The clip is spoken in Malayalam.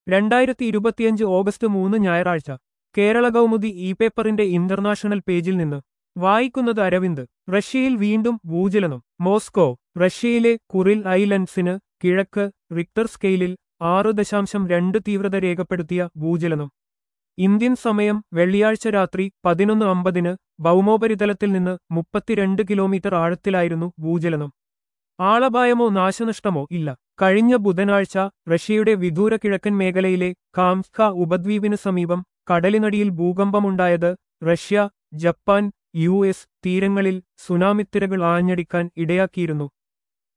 രണ്ടായിരത്തി ഇരുപത്തിയഞ്ച് ഓഗസ്റ്റ് മൂന്ന് ഞായറാഴ്ച കേരള കൗമുദി ഇ പേപ്പറിന്റെ ഇന്റർനാഷണൽ പേജിൽ നിന്ന് വായിക്കുന്നത് അരവിന്ദ് റഷ്യയിൽ വീണ്ടും ഭൂചലനം മോസ്കോ റഷ്യയിലെ കുറിൽ ഐലൻഡ്സിന് കിഴക്ക് റിക്ടർ സ്കെയിലിൽ ആറ് ദശാംശം രണ്ട് തീവ്രത രേഖപ്പെടുത്തിയ ഭൂചലനം ഇന്ത്യൻ സമയം വെള്ളിയാഴ്ച രാത്രി പതിനൊന്ന് അമ്പതിന് ഭൗമോപരിതലത്തിൽ നിന്ന് മുപ്പത്തിരണ്ട് കിലോമീറ്റർ ആഴത്തിലായിരുന്നു ഭൂചലനം ആളപായമോ നാശനഷ്ടമോ ഇല്ല കഴിഞ്ഞ ബുധനാഴ്ച റഷ്യയുടെ വിദൂര കിഴക്കൻ മേഖലയിലെ കാംസ്ക ഉപദ്വീപിന് സമീപം കടലിനടിയിൽ ഭൂകമ്പമുണ്ടായത് റഷ്യ ജപ്പാൻ യു എസ് തീരങ്ങളിൽ സുനാമിത്തിരകൾ ആഞ്ഞടിക്കാൻ ഇടയാക്കിയിരുന്നു